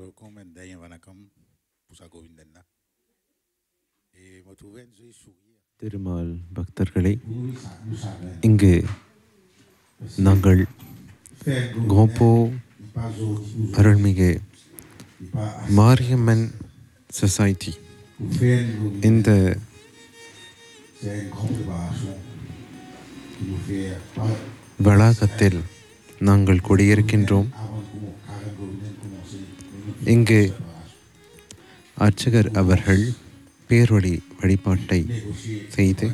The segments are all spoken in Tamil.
எல்லோருக்கும் என் தய வணக்கம் புசா கோவிந்தன் தான் ஏ மொத்துவேன் சுய் சுகிய திருமால் பக்தர்களே இங்கு நாங்கள் கோப்போ அருள்மிகு மாரியம்மன் சொசைட்டி இந்த வளாகத்தில் நாங்கள் குடியிருக்கின்றோம் இங்கு அர்ச்சகர் அவர்கள் பேரொளி வழிபாட்டை செய்து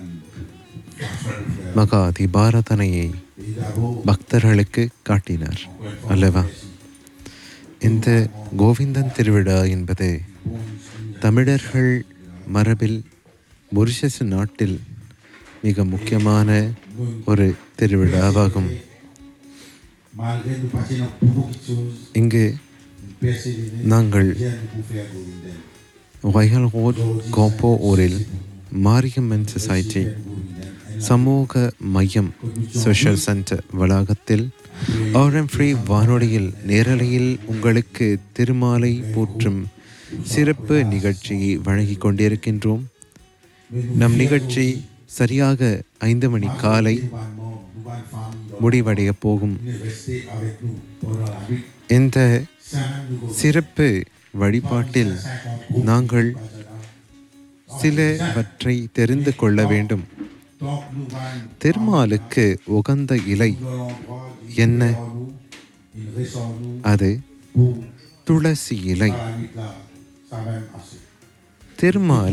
மகா தீபாரதனையை பக்தர்களுக்கு காட்டினார் அல்லவா இந்த கோவிந்தன் திருவிழா என்பது தமிழர்கள் மரபில் மொரிஷஸ் நாட்டில் மிக முக்கியமான ஒரு திருவிழாவாகும் இங்கு நாங்கள் வயல் ரோட் கோப்போ ஊரில் மாரியம்மன் சொசைட்டி சமூக மையம் சோஷியல் சென்டர் வளாகத்தில் ஆர்எம் ஃப்ரீ வானொலியில் நேரலையில் உங்களுக்கு திருமாலை போற்றும் சிறப்பு நிகழ்ச்சியை வழங்கிக் கொண்டிருக்கின்றோம் நம் நிகழ்ச்சி சரியாக ஐந்து மணி காலை முடிவடைய போகும் இந்த சிறப்பு வழிபாட்டில் நாங்கள் சிலவற்றை தெரிந்து கொள்ள வேண்டும் திருமாலுக்கு உகந்த இலை என்ன அது துளசி இலை திருமால்